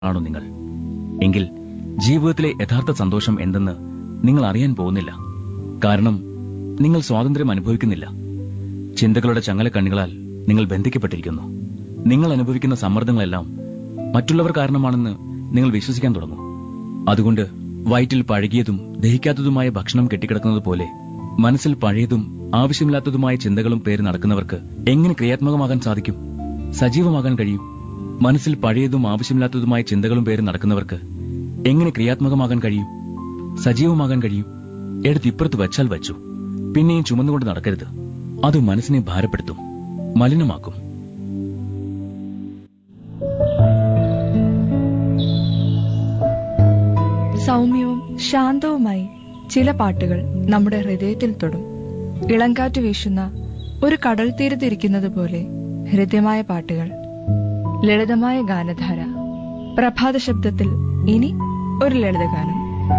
ആണോ നിങ്ങൾ എങ്കിൽ ജീവിതത്തിലെ യഥാർത്ഥ സന്തോഷം എന്തെന്ന് നിങ്ങൾ അറിയാൻ പോകുന്നില്ല കാരണം നിങ്ങൾ സ്വാതന്ത്ര്യം അനുഭവിക്കുന്നില്ല ചിന്തകളുടെ ചങ്ങലക്കണ്ണികളാൽ നിങ്ങൾ ബന്ധിക്കപ്പെട്ടിരിക്കുന്നു നിങ്ങൾ അനുഭവിക്കുന്ന സമ്മർദ്ദങ്ങളെല്ലാം മറ്റുള്ളവർ കാരണമാണെന്ന് നിങ്ങൾ വിശ്വസിക്കാൻ തുടങ്ങും അതുകൊണ്ട് വയറ്റിൽ പഴകിയതും ദഹിക്കാത്തതുമായ ഭക്ഷണം കെട്ടിക്കിടക്കുന്നത് പോലെ മനസ്സിൽ പഴയതും ആവശ്യമില്ലാത്തതുമായ ചിന്തകളും പേര് നടക്കുന്നവർക്ക് എങ്ങനെ ക്രിയാത്മകമാകാൻ സാധിക്കും സജീവമാകാൻ കഴിയും മനസ്സിൽ പഴയതും ആവശ്യമില്ലാത്തതുമായ ചിന്തകളും പേര് നടക്കുന്നവർക്ക് എങ്ങനെ ക്രിയാത്മകമാകാൻ കഴിയും സജീവമാകാൻ കഴിയും എടുത്ത് ഇപ്പുറത്ത് വച്ചാൽ വച്ചു പിന്നെയും ചുമന്നുകൊണ്ട് നടക്കരുത് അത് മനസ്സിനെ ഭാരപ്പെടുത്തും മലിനമാക്കും സൗമ്യവും ശാന്തവുമായി ചില പാട്ടുകൾ നമ്മുടെ ഹൃദയത്തിൽ തൊടും ഇളങ്കാറ്റ് വീശുന്ന ഒരു കടൽ തീരത്തിരിക്കുന്നത് പോലെ ഹൃദ്യമായ പാട്ടുകൾ ലളിതമായ ഗാനധാര പ്രഭാത ശബ്ദത്തിൽ ഇനി ഒരു ലളിതഗാനം